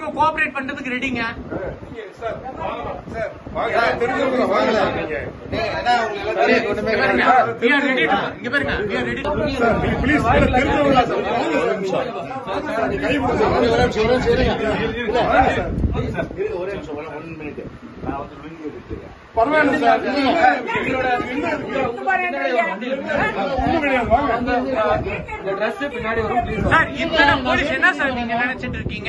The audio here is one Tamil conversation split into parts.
நாங்க கோஆபரேட் பண்றதுக்கு ரெடிங்க இங்க பாருங்க we are ready to- இங்க பாருங்க we are ready to- sir இத்தனை போலீஸ் என்ன சார் நீங்க நினைச்சிட்டு இருக்கீங்க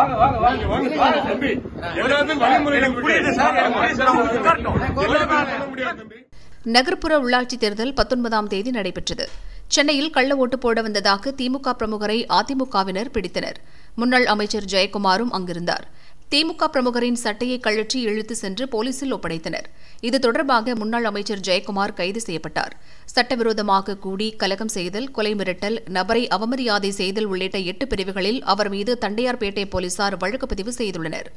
எனக்கு புரியுது சார் எனக்கு புரியுது சார் அவங்க உட்காரட்டும் நகர்ப்புற உள்ளாட்சி தேர்தல் பத்தொன்பதாம் தேதி நடைபெற்றது சென்னையில் கள்ள ஓட்டு போட வந்ததாக திமுக பிரமுகரை அதிமுகவினர் பிடித்தனர் முன்னாள் அமைச்சர் ஜெயக்குமாரும் அங்கிருந்தார் திமுக பிரமுகரின் சட்டையை கழற்றி இழுத்து சென்று போலீசில் ஒப்படைத்தனர் இது தொடர்பாக முன்னாள் அமைச்சர் ஜெயக்குமார் கைது செய்யப்பட்டார் சட்டவிரோதமாக கூடி கலகம் செய்தல் கொலை மிரட்டல் நபரை அவமரியாதை செய்தல் உள்ளிட்ட எட்டு பிரிவுகளில் அவர் மீது தண்டையார்பேட்டை போலீசார் வழக்கு பதிவு செய்துள்ளனர்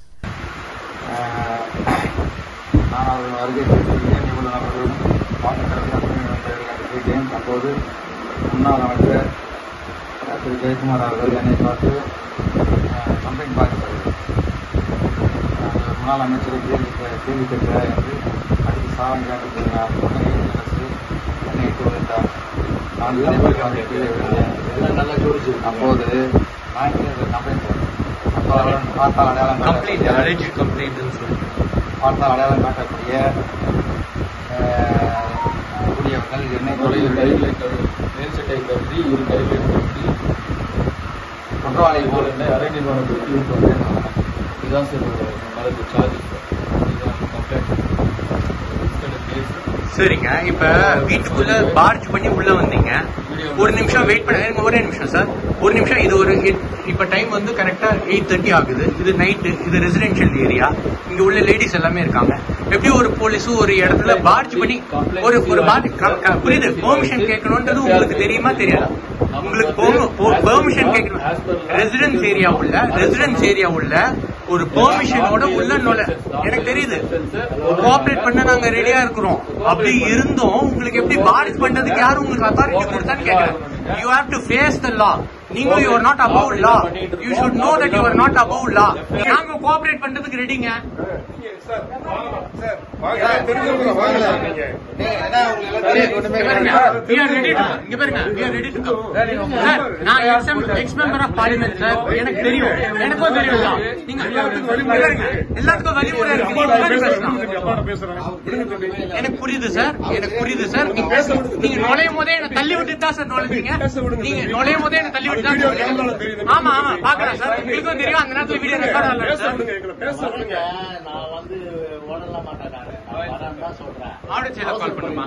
நான் அவர்கள் வருகை பெற்றிருக்கேன் இவ்வளவு நபர்களும் வாக்குத்தரவிட்டேன் அப்போது முன்னாள் அமைச்சர் திரு ஜெயக்குமார் அவர்கள் என்னை பார்த்து கம்ப்ளைண்ட் பார்க்கப்படுகிறது முன்னாள் அமைச்சரை கேள்வி கேள்வி கேட்க என்று அடித்து சாதம் கேட்டுக்கொள்கிறார் உடனே அரசு என்னை இட்டு வைத்தார் நான் இதே மாதிரி கீழே விழுந்தேன் அப்போது நான் கீழே கம்ப்ளைண்ட் அப்போ அவர்கள் பார்த்தால் அடையாளம் காட்ட- பார்த்தால் அடையாளம் காட்டக்கூடிய அஹ், கூடியவர்கள் என்னை தொலைவில் கைகளை மேல் சட்டை கருதி இரு கைகளை கருதி குற்றவாளி போல் அரை நிர்வாணத்திற்கு இதுதான் சார் மேலே சார்ஜ் சரிங்க இப்ப வீட்டுக்குள்ள பார்ஜ் பண்ணி உள்ள வந்தீங்க ஒரு நிமிஷம் வெயிட் பண்ண இருங்க, ஒரே நிமிஷம் சார் ஒரு நிமிஷம் இது ஒரு it- இப்ப டைம் வந்து கரெக்டா எயிட் தேர்ட்டி ஆகுது இது நைட்டு இது ரெசிடென்ஷியல் ஏரியா இங்க உள்ள லேடிஸ் எல்லாமே இருக்காங்க எப்படி ஒரு போலீஸும் ஒரு இடத்துல பார்ஜ் பண்ணி ஒரு ஒரு பார்ஜ் புரியுது பெர்மிஷன் கேட்கணும்ன்றது உங்களுக்கு தெரியுமா தெரியாதா உங்களுக்கு பெர்மிஷன் கேட்கணும் ரெசிடென்ஸ் ஏரியா உள்ள ரெசிடென்ஸ் ஏரியா உள்ள ஒரு பெர்மிஷனோட உள்ள நுழ எனக்கு தெரியுது கோஆபரேட் பண்ண நாங்க ரெடியா இருக்கிறோம் அப்படி இருந்தும் உங்களுக்கு எப்படி பாரிஸ் பண்றதுக்கு யாரும் உங்களுக்கு அத்தாரிட்டி கொடுத்தான்னு கேக்குறேன் you have to face the law நீங்க you are not above law you should know that you are not above law நாங்க கோஆபரேட் பண்றதுக்கு ரெடிங்க இங்க பாருங்க we are ready to- இங்க பாருங்க we are ready to come. Sir நான் ex member of parliament sir எனக்கு தெரியும் எனக்கும் தெரியும் தான். நீங்க பாருங்க, எல்லாத்துக்கும் வழிமுறை இருக்கு நீங்க உட்கார்ந்து பேசலாம் எனக்கு புரியுது சார் எனக்கு புரியுது சார் நீங்க நீங்க நுழையும் போதே என்ன தள்ளி விட்டு தான் சார் நுழைஞ்சீங்க நீங்க நுழையும் போதே என்ன தள்ளி விட்டு தான் நுழைஞ்சீங்க. ஆமா ஆமா பாக்கலாம் சார் உங்களுக்கும் தெரியும் அந்த நேரத்துல வீடியோ ரெக்கார்ட் ஆகல சார் நான் வந்து ஓடலாம் மாட்டேன் நானு. நான் வரேன்னு தான் சொல்றேன் ஆடியோ செயல கால் பண்ணுமா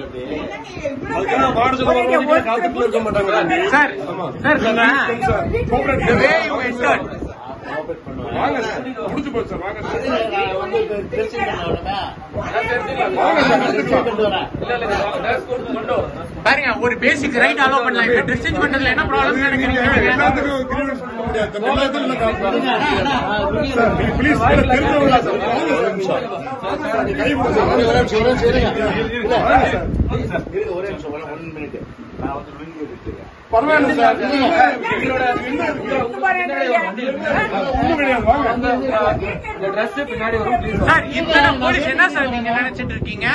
சார் சார் சார் சொல்றேன் the way you entered cooperate பண்ணுவேன் நான் வந்து இப்ப திருச்சி உடனே கொண்டு வரேன் பாருங்க ஒரு பேசிக் ரைட் அலோ பண்ணலாம் இப்ப ட்ரெஸ் பண்றதுல என்ன ப்ராப்ளம் நினைக்கிறீங்க ஒரே நிமிஷம் ஒன் மினிட் நான் வந்து லுங்கி எடுத்துக்கிறேன் சார் இத்தனை போலீஸ் என்ன சார் நீங்க நினைச்சிட்டு இருக்கீங்க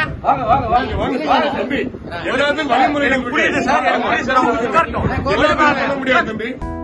எனக்கு புரியுது சார் எனக்கு புரியுது சார் அவங்க உட்காரட்டும் முடியாது தம்பி